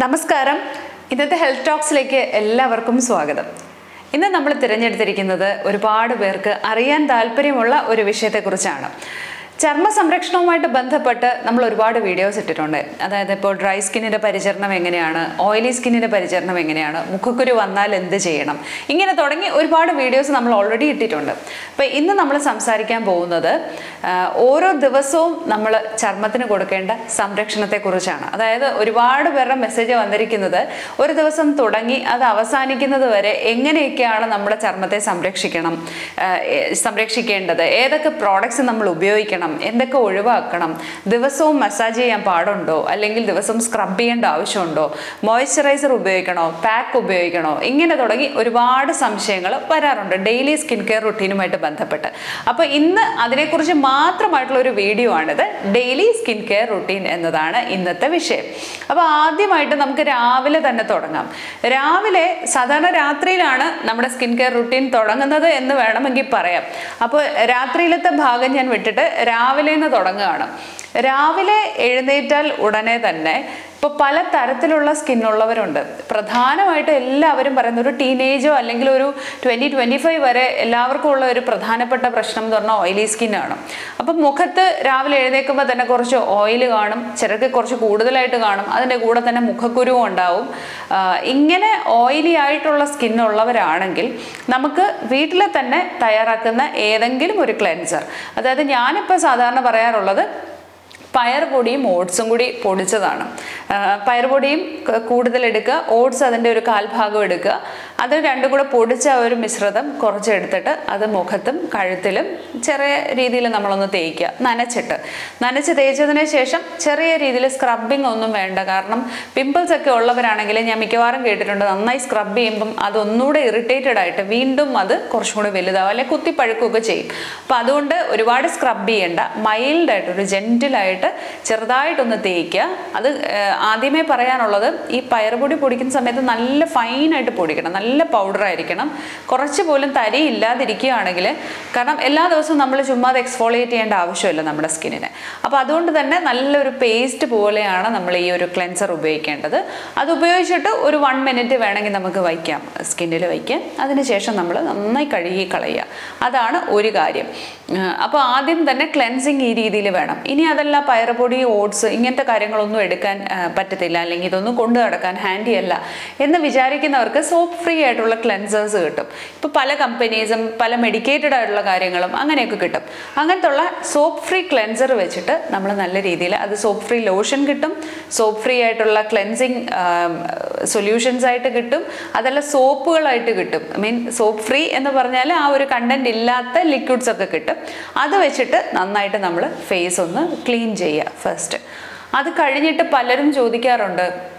നമസ്കാരം ഇന്നത്തെ ഹെൽത്ത് ടോക്സിലേക്ക് എല്ലാവർക്കും സ്വാഗതം ഇന്ന് നമ്മൾ തിരഞ്ഞെടുത്തിരിക്കുന്നത് ഒരുപാട് പേർക്ക് അറിയാൻ താല്പര്യമുള്ള ഒരു വിഷയത്തെക്കുറിച്ചാണ് ചർമ്മ സംരക്ഷണവുമായിട്ട് ബന്ധപ്പെട്ട് നമ്മൾ ഒരുപാട് വീഡിയോസ് ഇട്ടിട്ടുണ്ട് അതായത് ഇപ്പോൾ ഡ്രൈ സ്കിന്നിൻ്റെ പരിചരണം എങ്ങനെയാണ് ഓയിലി സ്കിന്നിൻ്റെ പരിചരണം എങ്ങനെയാണ് മുഖക്കുരു വന്നാൽ എന്ത് ചെയ്യണം ഇങ്ങനെ തുടങ്ങി ഒരുപാട് വീഡിയോസ് നമ്മൾ ഓൾറെഡി ഇട്ടിട്ടുണ്ട് അപ്പോൾ ഇന്ന് നമ്മൾ സംസാരിക്കാൻ പോകുന്നത് ആ, ഓരോ ദിവസവും നമ്മൾ ചർമ്മത്തിന് കൊടുക്കേണ്ട സംരക്ഷണത്തെക്കുറിച്ചാണ് അതായത് ഒരുപാട് പേരുടെ മെസ്സേജ് വന്നിരിക്കുന്നത് ഒരു ദിവസം തുടങ്ങി അത് അവസാനിക്കുന്നത് വരെ എങ്ങനെയൊക്കെയാണ് നമ്മുടെ ചർമ്മത്തെ സംരക്ഷിക്കണം ആ, ഏ, സംരക്ഷിക്കേണ്ടത് ഏതൊക്കെ പ്രോഡക്ട്സ് നമ്മൾ ഉപയോഗിക്കണം എന്തൊക്കെ ഒഴിവാക്കണം ദിവസവും മസാജ് ചെയ്യാൻ പാടുണ്ടോ അല്ലെങ്കിൽ ദിവസം സ്ക്രബ് ചെയ്യേണ്ട ആവശ്യമുണ്ടോ മോയ്സ്ചറൈസർ ഉപയോഗിക്കണോ പാക്ക് ഉപയോഗിക്കണോ ഇങ്ങനെ തുടങ്ങി ഒരുപാട് സംശയങ്ങൾ വരാറുണ്ട് ഡെയിലി സ്കിൻ കെയർ റുട്ടീനുമായിട്ട് ബന്ധപ്പെട്ട് അപ്പോൾ ഇന്ന് അതിനെക്കുറിച്ച് മാത്രമായിട്ടുള്ള ഒരു വീഡിയോ ആണിത് ഡെയിലി സ്കിൻ കെയർ റുട്ടീൻ എന്നതാണ് ഇന്നത്തെ വിഷയം അപ്പോൾ ആദ്യമായിട്ട് നമുക്ക് രാവിലെ തന്നെ തുടങ്ങാം രാവിലെ സാധാരണ രാത്രിയിലാണ് നമ്മുടെ സ്കിൻ കെയർ റുട്ടീൻ തുടങ്ങുന്നത് എന്ന് വേണമെങ്കിൽ പറയാം അപ്പോൾ രാത്രിയിലത്തെ ഭാഗം ഞാൻ വിട്ടിട്ട് രാവിലെ നിന്ന് തുടങ്ങുകയാണ് രാവിലെ എഴുന്നേറ്റാൽ ഉടനെ തന്നെ ഇപ്പോൾ പല തരത്തിലുള്ള സ്കിന്നുള്ളവരുണ്ട് പ്രധാനമായിട്ട് എല്ലാവരും പറയുന്ന ഒരു ടീനേജോ അല്ലെങ്കിൽ ഒരു ട്വൻറ്റി ട്വൻറ്റി ഫൈവ് വരെ എല്ലാവർക്കും ഉള്ള ഒരു പ്രധാനപ്പെട്ട പ്രശ്നം എന്ന് പറഞ്ഞാൽ ഓയിലി സ്കിന്നാണ് അപ്പം മുഖത്ത് രാവിലെ എഴുന്നേൽക്കുമ്പോൾ തന്നെ കുറച്ച് ഓയിൽ കാണും ചിലർക്ക് കുറച്ച് കൂടുതലായിട്ട് കാണും അതിൻ്റെ കൂടെ തന്നെ മുഖക്കുരുവും ഉണ്ടാവും ആ, ഇങ്ങനെ ഓയിലി ആയിട്ടുള്ള സ്കിന്നുള്ളവരാണെങ്കിൽ നമുക്ക് വീട്ടിൽ തന്നെ തയ്യാറാക്കുന്ന ഏതെങ്കിലും ഒരു ക്ലെൻസർ അതായത് ഞാനിപ്പോൾ സാധാരണ പറയാറുള്ളത് പയർപൊടിയും ഓട്സും കൂടി പൊടിച്ചതാണ് ആ, പയർപൊടിയും ക- കൂടുതൽ എടുക്കുക ഓട്സ് അതിൻ്റെ ഒരു കാൽഭാഗം എടുക്കുക അത് രണ്ടും കൂടെ പൊടിച്ച ആ ഒരു മിശ്രിതം കുറച്ച് എടുത്തിട്ട് അത് മുഖത്തും കഴുത്തിലും ചെറിയ രീതിയിൽ നമ്മളൊന്ന് തേക്കുക നനച്ചിട്ട് നനച്ച് തേച്ചതിന് ശേഷം ചെറിയ രീതിയിൽ സ്ക്രബിങ് ഒന്നും വേണ്ട കാരണം പിമ്പിൾസ് ഒക്കെ ഉള്ളവരാണെങ്കിൽ ഞാൻ മിക്കവാറും കേട്ടിട്ടുണ്ട് നന്നായി സ്ക്രബ് ചെയ്യുമ്പം അതൊന്നുകൂടെ ഇറിറ്റേറ്റഡ് ആയിട്ട് വീണ്ടും അത് കുറച്ചും കൂടെ വലുതാവും അല്ലെങ്കിൽ കുത്തിപ്പഴുക്കുകയൊക്കെ ചെയ്യും അപ്പോൾ അതുകൊണ്ട് ഒരുപാട് സ്ക്രബ് ചെയ്യേണ്ട മൈൽഡായിട്ട് ഒരു ജെൻറ്റിലായിട്ട് ചെറുതായിട്ടൊന്ന് തേക്കുക അത് ഏർ, ആദ്യമേ പറയാനുള്ളത് ഈ പയറുപൊടി പൊടിക്കുന്ന സമയത്ത് നല്ല ഫൈനായിട്ട് പൊടിക്കണം നല്ല പൗഡർ ആയിരിക്കണം കുറച്ച് പോലും തരി ഇല്ലാതിരിക്കുകയാണെങ്കിൽ കാരണം എല്ലാ ദിവസവും നമ്മൾ ചുമ്മാ അത് എക്സ്ഫോളിയേറ്റ് ചെയ്യേണ്ട ആവശ്യമില്ല നമ്മുടെ സ്കിന്നിന് അപ്പോൾ അതുകൊണ്ട് തന്നെ നല്ലൊരു പേസ്റ്റ് പോലെയാണ് നമ്മൾ ഈ ഒരു ക്ലെൻസർ ഉപയോഗിക്കേണ്ടത് അത് ഉപയോഗിച്ചിട്ട് ഒരു വൺ മിനിറ്റ് വേണമെങ്കിൽ നമുക്ക് വയ്ക്കാം സ്കിന്നിൽ വയ്ക്കാം അതിനുശേഷം നമ്മൾ നന്നായി കഴുകി കളയുക അതാണ് ഒരു കാര്യം അപ്പോൾ ആദ്യം തന്നെ ക്ലെൻസിങ് ഈ രീതിയിൽ വേണം ഇനി അതല്ല പയറുപൊടി ഓട്സ് ഇങ്ങനത്തെ കാര്യങ്ങളൊന്നും എടുക്കാൻ ആ, പറ്റത്തില്ല അല്ലെങ്കിൽ ഇതൊന്നും കൊണ്ടു നടക്കാൻ ഹാൻഡി അല്ല എന്ന് വിചാരിക്കുന്നവർക്ക് സോപ്പ് ഫ്രീ ആയിട്ടുള്ള ക്ലെൻസേഴ്സ് കിട്ടും ഇപ്പോൾ പല കമ്പനീസും പല മെഡിക്കേറ്റഡ് ആയിട്ടുള്ള കാര്യങ്ങളും അങ്ങനെയൊക്കെ കിട്ടും അങ്ങനത്തെ ഉള്ള സോപ്പ് ഫ്രീ ക്ലെൻസർ വെച്ചിട്ട് നമ്മൾ നല്ല രീതിയിൽ അത് സോപ്പ് ഫ്രീ ലോഷൻ കിട്ടും സോപ്പ് ഫ്രീ ആയിട്ടുള്ള ക്ലെൻസിങ് സൊല്യൂഷൻസ് ആയിട്ട് കിട്ടും അതല്ല സോപ്പുകളായിട്ട് കിട്ടും മീൻ സോപ്പ് ഫ്രീ എന്ന് പറഞ്ഞാൽ ആ ഒരു കണ്ടന്റ് ഇല്ലാത്ത ലിക്വിഡ്സ് ഒക്കെ കിട്ടും അത് വെച്ചിട്ട് നന്നായിട്ട് നമ്മൾ ഫേസ് ഒന്ന് ക്ലീൻ ചെയ്യുക ഫസ്റ്റ് അത് കഴിഞ്ഞിട്ട് പലരും ചോദിക്കാറുണ്ട്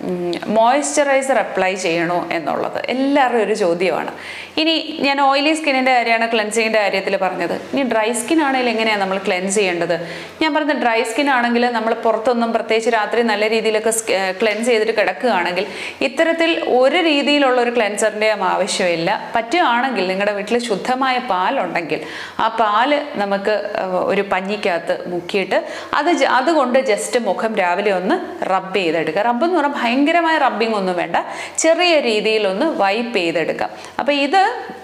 മോയ്സ്ചറൈസർ അപ്ലൈ ചെയ്യണോ എന്നുള്ളത് എല്ലാവരും ഒരു ചോദ്യമാണ് ഇനി ഞാൻ ഓയിലി സ്കിന്നിൻ്റെ കാര്യമാണ് ക്ലെൻസിങ്ങിൻ്റെ കാര്യത്തിൽ പറഞ്ഞത് ഇനി ഡ്രൈ സ്കിൻ ആണെങ്കിൽ എങ്ങനെയാണ് നമ്മൾ ക്ലെൻസ് ചെയ്യേണ്ടത് ഞാൻ പറഞ്ഞ ഡ്രൈ സ്കിൻ ആണെങ്കിൽ നമ്മൾ പുറത്തൊന്നും പ്രത്യേകിച്ച് രാത്രി നല്ല രീതിയിലൊക്കെ ക്ലെൻസ് ചെയ്തിട്ട് കിടക്കുകയാണെങ്കിൽ ഇത്തരത്തിൽ ഒരു രീതിയിലുള്ള ഒരു ക്ലെൻസറിൻ്റെയും ആവശ്യമില്ല പറ്റുകയാണെങ്കിൽ നിങ്ങളുടെ വീട്ടിൽ ശുദ്ധമായ പാലുണ്ടെങ്കിൽ ആ പാല് നമുക്ക് ഏർ, ഒരു പഞ്ഞിക്കകത്ത് മുക്കിയിട്ട് അത് ജ- അതുകൊണ്ട് ജസ്റ്റ് മുഖം രാവിലെ ഒന്ന് റബ്ബ് ചെയ്തെടുക്കുക റബ്ബ് എന്ന് പറഞ്ഞാൽ ഭയങ്കരമായ റബ്ബിംഗ് ഒന്നും വേണ്ട ചെറിയ രീതിയിലൊന്ന് വൈപ്പ് ചെയ്തെടുക്കാം അപ്പോൾ ഇത്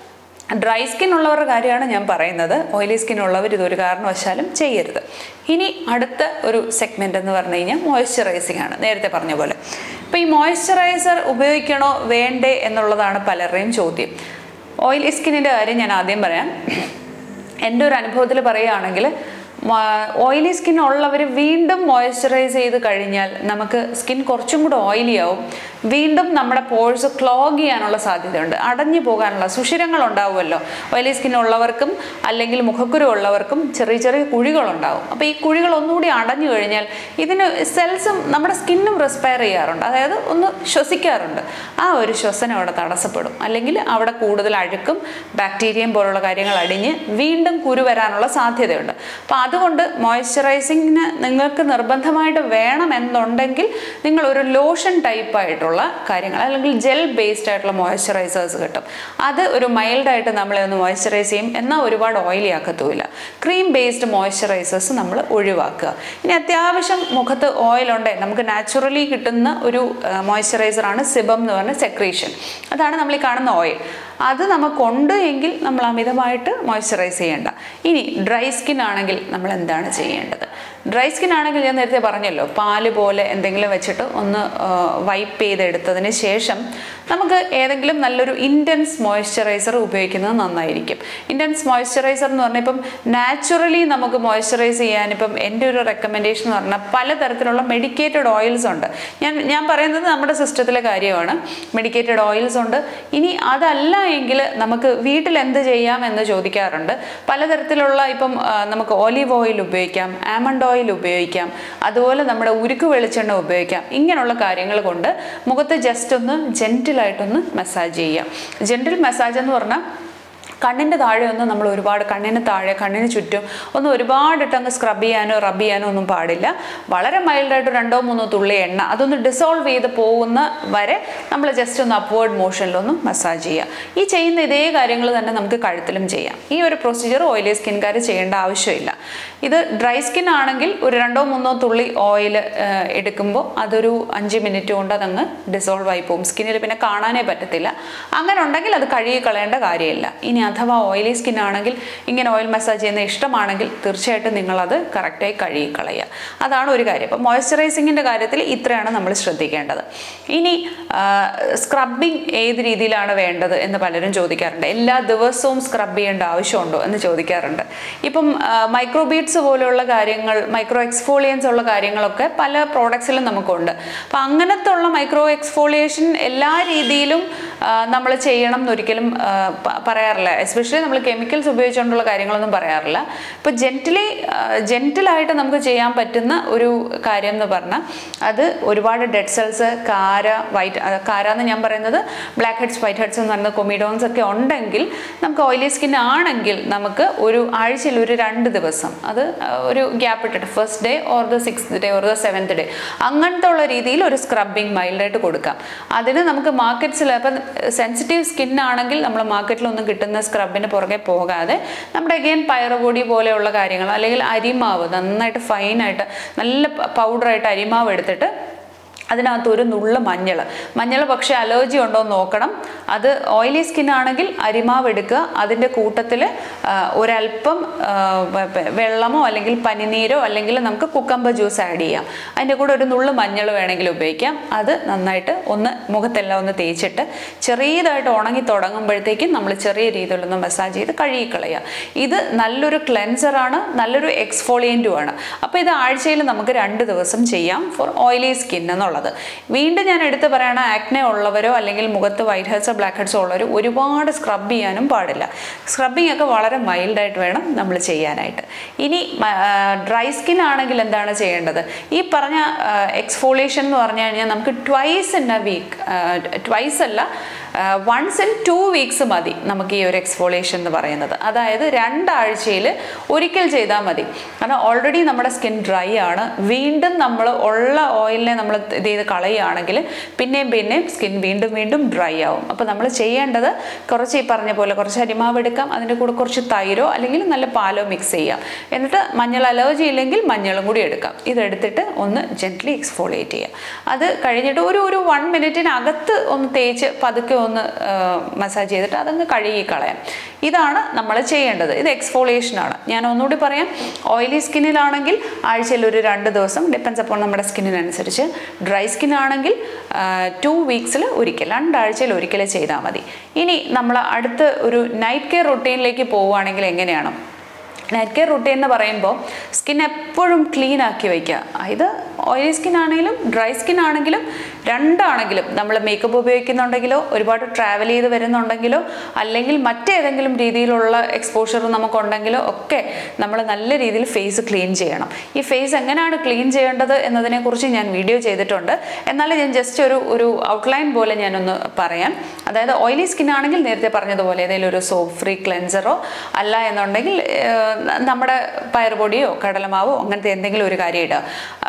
ഡ്രൈ സ്കിൻ ഉള്ളവരുടെ കാര്യമാണ് ഞാൻ പറയുന്നത് ഓയിലി സ്കിൻ ഉള്ളവർ ഇതൊരു കാരണവശാലും ചെയ്യരുത് ഇനി അടുത്ത ഒരു സെഗ്മെൻ്റ് എന്ന് പറഞ്ഞു കഴിഞ്ഞാൽ മോയ്സ്ചറൈസിങ് ആണ് നേരത്തെ പറഞ്ഞ പോലെ അപ്പോൾ ഈ മോയ്സ്ചറൈസർ ഉപയോഗിക്കണോ വേണ്ടേ എന്നുള്ളതാണ് പലരുടെയും ചോദ്യം ഓയിലി സ്കിന്നിൻ്റെ കാര്യം ഞാൻ ആദ്യം പറയാം എൻ്റെ ഒരു അനുഭവത്തിൽ പറയുകയാണെങ്കിൽ ഓയിലി സ്കിൻ ഉള്ളവർ വീണ്ടും മോയ്സ്ചറൈസ് ചെയ്ത് കഴിഞ്ഞാൽ നമുക്ക് സ്കിൻ കുറച്ചും കൂടെ ഓയിലി ആവും വീണ്ടും നമ്മുടെ പോഴ്സ് ക്ലോഗ് ചെയ്യാനുള്ള സാധ്യതയുണ്ട് അടഞ്ഞു പോകാനുള്ള സുഷിരങ്ങൾ ഉണ്ടാവുമല്ലോ ഓയിലി സ്കിൻ ഉള്ളവർക്കും അല്ലെങ്കിൽ മുഖക്കുരു ഉള്ളവർക്കും ചെറിയ ചെറിയ കുഴികളുണ്ടാവും അപ്പോൾ ഈ കുഴികൾ ഒന്നുകൂടി അടഞ്ഞു കഴിഞ്ഞാൽ ഇതിന് സെൽസും നമ്മുടെ സ്കിന്നും റെസ്പയർ ചെയ്യാറുണ്ട് അതായത് ഒന്ന് ശ്വസിക്കാറുണ്ട് ആ ഒരു ശ്വസനം അവിടെ തടസ്സപ്പെടും അല്ലെങ്കിൽ അവിടെ കൂടുതൽ അഴുക്കും ബാക്ടീരിയയും പോലുള്ള കാര്യങ്ങൾ അടിഞ്ഞ് വീണ്ടും കുരു വരാനുള്ള സാധ്യതയുണ്ട് അപ്പോൾ അതുകൊണ്ട് മോയ്സ്ചറൈസിങ്ങിന് നിങ്ങൾക്ക് നിർബന്ധമായിട്ട് വേണമെന്നുണ്ടെങ്കിൽ നിങ്ങൾ ഒരു ലോഷൻ ടൈപ്പ് ആയിട്ടുള്ള ആയിട്ടുള്ള കാര്യങ്ങൾ അല്ലെങ്കിൽ ജെൽ ബേസ്ഡ് ആയിട്ടുള്ള മോയ്സ്ചറൈസേഴ്സ് കിട്ടും അത് ഒരു മൈൽഡായിട്ട് നമ്മളെ ഒന്ന് മോയ്സ്ചറൈസ് ചെയ്യും എന്നാൽ ഒരുപാട് ഓയിലി ആക്കത്തുമില്ല ക്രീം ബേസ്ഡ് മോയ്സ്ചറൈസേഴ്സ് നമ്മൾ ഒഴിവാക്കുക ഇനി അത്യാവശ്യം മുഖത്ത് ഓയിൽ ഉണ്ടേ നമുക്ക് നാച്ചുറലി കിട്ടുന്ന ഒരു മോയ്സ്ചറൈസറാണ് സിബം എന്ന് പറഞ്ഞ സെക്രീഷൻ അതാണ് നമ്മൾ ഈ കാണുന്ന ഓയിൽ അത് നമുക്കുണ്ട് എങ്കിൽ നമ്മൾ അമിതമായിട്ട് മോയ്സ്ചറൈസ് ചെയ്യേണ്ട ഇനി ഡ്രൈ സ്കിൻ ആണെങ്കിൽ നമ്മൾ എന്താണ് ചെയ്യേണ്ടത് ഡ്രൈ സ്കിൻ ആണെങ്കിൽ ഞാൻ നേരത്തെ പറഞ്ഞല്ലോ പാല് പോലെ എന്തെങ്കിലും വെച്ചിട്ട് ഒന്ന് വൈപ്പ് ചെയ്തെടുത്തതിന് ശേഷം നമുക്ക് ഏതെങ്കിലും നല്ലൊരു ഇൻറ്റൻസ് മോയ്സ്ചറൈസർ ഉപയോഗിക്കുന്നത് നന്നായിരിക്കും ഇൻറ്റൻസ് മോയ്സ്ചറൈസർ എന്ന് പറഞ്ഞാൽ ഇപ്പം നാച്ചുറലി നമുക്ക് മോയ്സ്ചറൈസ് ചെയ്യാൻ ഇപ്പം എൻ്റെ ഒരു റെക്കമെൻഡേഷൻ എന്ന് പറഞ്ഞാൽ പലതരത്തിലുള്ള മെഡിക്കേറ്റഡ് ഓയിൽസ് ഉണ്ട് ഞാൻ ഞാൻ പറയുന്നത് നമ്മുടെ സിസ്റ്റത്തിലെ കാര്യമാണ് മെഡിക്കേറ്റഡ് ഓയിൽസ് ഉണ്ട് ഇനി അതല്ല എങ്കിൽ നമുക്ക് വീട്ടിൽ എന്ത് ചെയ്യാം എന്ന് ചോദിക്കാറുണ്ട് പലതരത്തിലുള്ള ഇപ്പം ആ, നമുക്ക് ഓലിവ് ഓയിൽ ഉപയോഗിക്കാം ആമണ്ട് ഓയിൽ ഉപയോഗിക്കാം അതുപോലെ നമ്മുടെ ഉരുക്ക് വെളിച്ചെണ്ണ ഉപയോഗിക്കാം ഇങ്ങനെയുള്ള കാര്യങ്ങൾ കൊണ്ട് മുഖത്ത് ജസ്റ്റ് ഒന്ന് ജെൻറ്റിലായിട്ടൊന്ന് മസാജ് ചെയ്യാം ജെൻറ്റിൽ മസാജ് എന്ന് പറഞ്ഞാൽ കണ്ണിൻ്റെ താഴെ ഒന്നും നമ്മൾ ഒരുപാട് കണ്ണിന് താഴെ കണ്ണിന് ചുറ്റും ഒന്നും ഒരുപാടിട്ട് അങ്ങ് സ്ക്രബ് ചെയ്യാനോ റബ്ബ് ചെയ്യാനോ ഒന്നും പാടില്ല വളരെ മൈൽഡായിട്ട് രണ്ടോ മൂന്നോ തുള്ളി എണ്ണ അതൊന്ന് ഡിസോൾവ് ചെയ്ത് പോകുന്ന വരെ നമ്മൾ ജസ്റ്റ് ഒന്ന് അപ്വേർഡ് മോഷനിലൊന്ന് മസാജ് ചെയ്യുക ഈ ചെയ്യുന്ന ഇതേ കാര്യങ്ങൾ തന്നെ നമുക്ക് കഴുത്തിലും ചെയ്യാം ഈ ഒരു പ്രൊസീജിയർ ഓയിലി സ്കിൻകാർ ചെയ്യേണ്ട ആവശ്യമില്ല ഇത് ഡ്രൈ സ്കിൻ ആണെങ്കിൽ ഒരു രണ്ടോ മൂന്നോ തുള്ളി ഓയിൽ എടുക്കുമ്പോൾ അതൊരു അഞ്ച് മിനിറ്റ് കൊണ്ട് അതങ്ങ് ഡിസോൾവ് ആയി പോകും സ്കിന്നിൽ പിന്നെ കാണാനേ പറ്റത്തില്ല അങ്ങനെ ഉണ്ടെങ്കിൽ അത് കഴുകി കളയേണ്ട കാര്യമില്ല ഇനി അഥവാ ഓയിലി സ്കിൻ ആണെങ്കിൽ ഇങ്ങനെ ഓയിൽ മസാജ് ചെയ്യുന്ന ഇഷ്ടമാണെങ്കിൽ തീർച്ചയായിട്ടും നിങ്ങളത് കറക്റ്റായി കഴുകി കളയുക അതാണ് ഒരു കാര്യം അപ്പോൾ മോയ്സ്ചറൈസിങ്ങിൻ്റെ കാര്യത്തിൽ ഇത്രയാണ് നമ്മൾ ശ്രദ്ധിക്കേണ്ടത് ഇനി സ്ക്രബിങ് ഏത് രീതിയിലാണ് വേണ്ടത് എന്ന് പലരും ചോദിക്കാറുണ്ട് എല്ലാ ദിവസവും സ്ക്രബ് ചെയ്യേണ്ട ആവശ്യമുണ്ടോ എന്ന് ചോദിക്കാറുണ്ട് ഇപ്പം മൈക്രോബീറ്റ്സ് പോലെയുള്ള കാര്യങ്ങൾ മൈക്രോ എക്സ്ഫോളിയൻസ് ഉള്ള കാര്യങ്ങളൊക്കെ പല പ്രോഡക്ട്സിലും നമുക്കുണ്ട് അപ്പം അങ്ങനത്തെ ഉള്ള മൈക്രോ എക്സ്ഫോളിയേഷൻ എല്ലാ രീതിയിലും നമ്മൾ ചെയ്യണം എന്നൊരിക്കലും ആ, പ- പറയാറില്ല എസ്പെഷ്യലി നമ്മൾ കെമിക്കൽസ് ഉപയോഗിച്ചുകൊണ്ടുള്ള കാര്യങ്ങളൊന്നും പറയാറില്ല ഇപ്പോൾ ജെന്റിലി ജെന്റിലായിട്ട് നമുക്ക് ചെയ്യാൻ പറ്റുന്ന ഒരു കാര്യം എന്ന് പറഞ്ഞാൽ അത് ഒരുപാട് ഡെഡ് സെൽസ് കാര വൈറ്റ് കാര എന്ന് ഞാൻ പറയുന്നത് ബ്ലാക്ക് ഹെഡ്സ് വൈറ്റ് ഹെഡ്സ് എന്ന് പറയുന്ന കൊമിഡോൺസ് ഒക്കെ ഉണ്ടെങ്കിൽ നമുക്ക് ഓയിലി സ്കിൻ ആണെങ്കിൽ നമുക്ക് ഒരു ആഴ്ചയിൽ ഒരു രണ്ട് ദിവസം അത് ആ, ഒരു ഗ്യാപ്പ് ഇട്ടിട്ട് first day or the six day or the seventh day അങ്ങനത്തെ ഉള്ള രീതിയിൽ ഒരു സ്ക്രബിങ് മൈൽഡായിട്ട് കൊടുക്കാം അതിന് നമുക്ക് മാർക്കറ്റ്സിൽ അപ്പം സെൻസിറ്റീവ് സ്കിൻ ആണെങ്കിൽ നമ്മൾ മാർക്കറ്റിലൊന്നും കിട്ടുന്ന സ്ക്രബിന് പുറകെ പോകാതെ നമ്മുടെ അഗെയിൻ പയറുപൊടി പോലെയുള്ള കാര്യങ്ങൾ അല്ലെങ്കിൽ അരിമാവ് നന്നായിട്ട് ഫൈനായിട്ട് നല്ല പൗഡറായിട്ട് അരിമാവ് എടുത്തിട്ട് അതിനകത്ത് ഒരു നുള്ള് മഞ്ഞൾ മഞ്ഞൾ പക്ഷേ അലർജി ഉണ്ടോ എന്ന് നോക്കണം അത് ഓയിലി സ്കിൻ ആണെങ്കിൽ അരിമാവ് എടുക്കുക അതിൻ്റെ കൂട്ടത്തിൽ ഒരല്പം ആ, വെ- വെ- വെള്ളമോ അല്ലെങ്കിൽ പനിനീരോ അല്ലെങ്കിൽ നമുക്ക് കുക്കമ്പ ജ്യൂസ് ആഡ് ചെയ്യാം അതിൻ്റെ കൂടെ ഒരു നുള്ള് മഞ്ഞൾ വേണമെങ്കിൽ ഉപയോഗിക്കാം അത് നന്നായിട്ട് ഒന്ന് മുഖത്തെല്ലാം ഒന്ന് തേച്ചിട്ട് ചെറിയതായിട്ട് ഉണങ്ങി തുടങ്ങുമ്പോഴത്തേക്കും നമ്മൾ ചെറിയ രീതിയിലൊന്ന് മസാജ് ചെയ്ത് കഴുകിക്കളയുക ഇത് നല്ലൊരു ക്ലെൻസറാണ് നല്ലൊരു എക്സ്ഫോളിയൻറ്റും ആണ് അപ്പോൾ ഇത് ആഴ്ചയിൽ നമുക്ക് രണ്ട് ദിവസം ചെയ്യാം ഫോർ ഓയിലി സ്കിൻ എന്നുള്ളത് വീണ്ടും ഞാൻ എടുത്ത് പറയണ ആക്നെ ഉള്ളവരോ അല്ലെങ്കിൽ മുഖത്ത് വൈറ്റ് ഹെഡ്സോ ബ്ലാക്ക് ഹെഡ്സോ ഉള്ളവരോ ഒരുപാട് സ്ക്രബ് ചെയ്യാനും പാടില്ല സ്ക്രബിംഗ് ഒക്കെ വളരെ മൈൽഡായിട്ട് വേണം നമ്മൾ ചെയ്യാനായിട്ട് ഇനി ഡ്രൈ സ്കിൻ ആണെങ്കിൽ എന്താണ് ചെയ്യേണ്ടത് ഈ പറഞ്ഞ എക്സ്ഫോളിയേഷൻ എന്ന് പറഞ്ഞു കഴിഞ്ഞാൽ നമുക്ക് twice in a week twice അല്ല വൺസ് ഇൻ ടു വീക്സ് മതി നമുക്ക് ഈ ഒരു എക്സ്ഫോളിയേഷൻ എന്ന് പറയുന്നത് അതായത് രണ്ടാഴ്ചയിൽ ഒരിക്കൽ ചെയ്താൽ മതി കാരണം ഓൾറെഡി നമ്മുടെ സ്കിൻ ഡ്രൈ ആണ് വീണ്ടും നമ്മൾ ഉള്ള ഓയിലിനെ നമ്മൾ ഇത് ചെയ്ത് കളയുകയാണെങ്കിൽ പിന്നെയും പിന്നെയും സ്കിൻ വീണ്ടും വീണ്ടും ഡ്രൈ ആവും അപ്പോൾ നമ്മൾ ചെയ്യേണ്ടത് കുറച്ച് ഈ പറഞ്ഞ പോലെ കുറച്ച് അരിമാവ് എടുക്കാം അതിൻ്റെ കൂടെ കുറച്ച് തൈരോ അല്ലെങ്കിൽ നല്ല പാലോ മിക്സ് ചെയ്യാം എന്നിട്ട് മഞ്ഞൾ അലർജി ഇല്ലെങ്കിൽ മഞ്ഞളും കൂടി എടുക്കാം ഇതെടുത്തിട്ട് ഒന്ന് ജെന്റ്ലി എക്സ്ഫോളിയേറ്റ് ചെയ്യുക അത് കഴിഞ്ഞിട്ട് ഒരു ഒരു വൺ മിനിറ്റിനകത്ത് ഒന്ന് തേച്ച് പതുക്കെ ഒന്ന് മസാജ് ചെയ്തിട്ട് അതങ്ങ് കഴുകി കളയാം ഇതാണ് നമ്മൾ ചെയ്യേണ്ടത് ഇത് എക്സ്ഫോളിയേഷൻ ആണ് ഞാൻ ഒന്നുകൂടി പറയാം ഓയിലി സ്കിന്നിലാണെങ്കിൽ ആഴ്ചയിൽ ഒരു രണ്ട് ദിവസം ഡിപ്പെൻസ് അപ്പോൾ നമ്മുടെ സ്കിന്നിനനുസരിച്ച് ഡ്രൈ സ്കിൻ ആണെങ്കിൽ ടു വീക്സിൽ ഒരിക്കൽ രണ്ടാഴ്ചയിൽ ഒരിക്കൽ ചെയ്താൽ മതി ഇനി നമ്മൾ അടുത്ത് ഒരു നൈറ്റ് കെയർ റൊട്ടീനിലേക്ക് പോവുകയാണെങ്കിൽ എങ്ങനെയാണ് നൈറ്റ് കെയർ റുട്ടീൻ എന്ന് പറയുമ്പോൾ സ്കിൻ എപ്പോഴും ക്ലീൻ ആക്കി വയ്ക്കുക ഇത് ഓയിലി സ്കിൻ ആണെങ്കിലും ഡ്രൈ സ്കിൻ ആണെങ്കിലും രണ്ടാണെങ്കിലും നമ്മൾ മേക്കപ്പ് ഉപയോഗിക്കുന്നുണ്ടെങ്കിലോ ഒരുപാട് ട്രാവൽ ചെയ്ത് വരുന്നുണ്ടെങ്കിലോ അല്ലെങ്കിൽ മറ്റേതെങ്കിലും രീതിയിലുള്ള എക്സ്പോഷർ നമുക്കുണ്ടെങ്കിലോ ഒക്കെ നമ്മൾ നല്ല രീതിയിൽ ഫേസ് ക്ലീൻ ചെയ്യണം ഈ ഫേസ് എങ്ങനെയാണ് ക്ലീൻ ചെയ്യേണ്ടത് എന്നതിനെക്കുറിച്ച് ഞാൻ വീഡിയോ ചെയ്തിട്ടുണ്ട് എന്നാലും ഞാൻ ജസ്റ്റ് ഒരു ഒരു ഔട്ട്ലൈൻ പോലെ ഞാനൊന്ന് പറയാം അതായത് ഓയിലി സ്കിൻ ആണെങ്കിൽ നേരത്തെ പറഞ്ഞതുപോലെ ഏതെങ്കിലും ഒരു സോപ്പ് ഫ്രീ ക്ലെൻസറോ അല്ല എന്നുണ്ടെങ്കിൽ ഏഹ്, നമ്മുടെ പയറുപൊടിയോ കടലമാവോ അങ്ങനത്തെ എന്തെങ്കിലും ഒരു കാര്യം ഇടുക മേക്കപ്പ്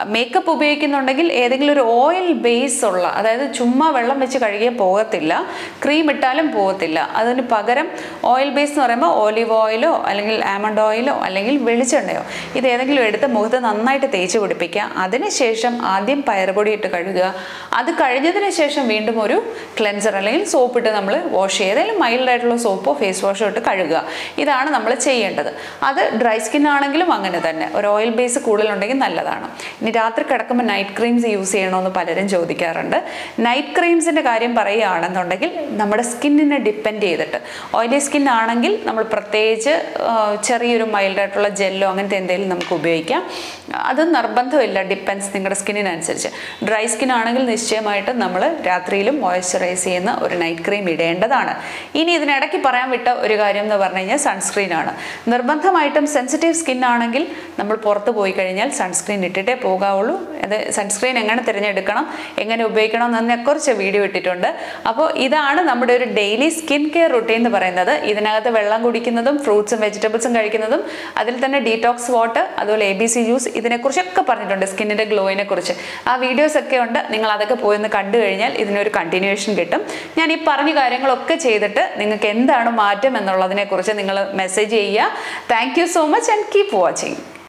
മേക്കപ്പ് ഉപയോഗിക്കുന്നുണ്ടെങ്കിൽ ഏതെങ്കിലും ഒരു ഓയിൽ ബേസ് ഉള്ള അതായത് ചുമ്മാ വെള്ളം വെച്ച് കഴുകിയാൽ പോകത്തില്ല ക്രീം ഇട്ടാലും പോകത്തില്ല അതിന് പകരം ഓയിൽ ബേസ് എന്ന് പറയുമ്പോൾ ഓലിവ് ഓയിലോ അല്ലെങ്കിൽ ആമണ്ട് ഓയിലോ അല്ലെങ്കിൽ വെളിച്ചെണ്ണയോ ഇത് ഏതെങ്കിലും എടുത്ത് മുഖത്ത് നന്നായിട്ട് തേച്ച് പിടിപ്പിക്കുക അതിനുശേഷം ആദ്യം പയറുപൊടി ഇട്ട് കഴുകുക അത് കഴിഞ്ഞതിന് ശേഷം വീണ്ടും ഒരു ക്ലെൻസർ അല്ലെങ്കിൽ സോപ്പ് ഇട്ട് നമ്മൾ വാഷ് ചെയ്യുക ഏതെങ്കിലും മൈൽഡ് ആയിട്ടുള്ള സോപ്പോ ഫേസ് വാഷോ ഇട്ട് കഴുകുക ഇതാണ് നമ്മൾ ചെയ്യേണ്ടത് അത് ഡ്രൈ സ്കിൻ ആണെങ്കിലും അങ്ങനെ തന്നെ ഒരു ഓയിൽ ബേസ് കൂടുതലുണ്ടെങ്കിൽ നല്ലതാണ് ഇനി രാത്രി കിടക്കുമ്പോൾ നൈറ്റ് ക്രീംസ് യൂസ് ചെയ്യണമെന്ന് പലരും ചോദിക്കാറുണ്ട് നൈറ്റ് ക്രീംസിൻ്റെ കാര്യം പറയുകയാണെന്നുണ്ടെങ്കിൽ നമ്മുടെ സ്കിന്നിനെ ഡിപ്പെൻഡ് ചെയ്തിട്ട് ഓയിലി സ്കിൻ ആണെങ്കിൽ നമ്മൾ പ്രത്യേകിച്ച് ആ, ചെറിയൊരു മൈൽഡ് ആയിട്ടുള്ള ജെല്ലോ അങ്ങനത്തെ എന്തെങ്കിലും നമുക്ക് ഉപയോഗിക്കാം അത് നിർബന്ധമില്ല ഡിപ്പെൻസ് നിങ്ങളുടെ സ്കിന്നിനനുസരിച്ച് ഡ്രൈ സ്കിൻ ആണെങ്കിൽ നിശ്ചയമായിട്ടും നമ്മൾ രാത്രിയിലും മോയ്സ്ചറൈസ് ചെയ്യുന്ന ഒരു നൈറ്റ് ക്രീം ഇടേണ്ടതാണ് ഇനി ഇതിനിടയ്ക്ക് പറയാൻ വിട്ട ഒരു കാര്യം എന്ന് പറഞ്ഞു കഴിഞ്ഞാൽ സൺസ്ക്രീൻ ആണ് നിർബന്ധമായിട്ടും സെൻസിറ്റീവ് സ്കിൻ ആണെങ്കിൽ നമ്മൾ പുറത്ത് പോയി കഴിഞ്ഞാൽ സൺസ്ക്രീൻ ഇട്ടിട്ടേ പോകാവുള്ളൂ അത് സൺസ്ക്രീൻ എങ്ങനെ തിരഞ്ഞെടുക്കണം എങ്ങനെ ഉപയോഗിക്കണം എന്നതിനെക്കുറിച്ച് വീഡിയോ ഇട്ടിട്ടുണ്ട് അപ്പോൾ ഇതാണ് നമ്മുടെ ഒരു ഡെയിലി സ്കിൻ കെയർ റുട്ടീൻ എന്ന് പറയുന്നത് ഇതിനകത്ത് വെള്ളം കുടിക്കുന്നതും ഫ്രൂട്ട്സും വെജിറ്റബിൾസും കഴിക്കുന്നതും അതിൽ തന്നെ ഡീറ്റോക്സ് വാട്ടർ അതുപോലെ എ ബി സി ജ്യൂസ് ഇതിനെക്കുറിച്ചൊക്കെ പറഞ്ഞിട്ടുണ്ട് സ്കിന്നിൻ്റെ ഗ്ലോയിനെ കുറിച്ച് ആ വീഡിയോസ് ഒക്കെ ഉണ്ട് നിങ്ങൾ അതൊക്കെ പോയി ഒന്ന് കണ്ടു കഴിഞ്ഞാൽ ഇതിനൊരു കണ്ടിന്യൂവേഷൻ കിട്ടും ഞാൻ ഈ പറഞ്ഞ കാര്യങ്ങളൊക്കെ ചെയ്തിട്ട് നിങ്ങൾക്ക് എന്താണ് മാറ്റം എന്നുള്ളതിനെക്കുറിച്ച് നിങ്ങൾ മെസ്സേജ് ചെയ്യുക thank you so much and keep watching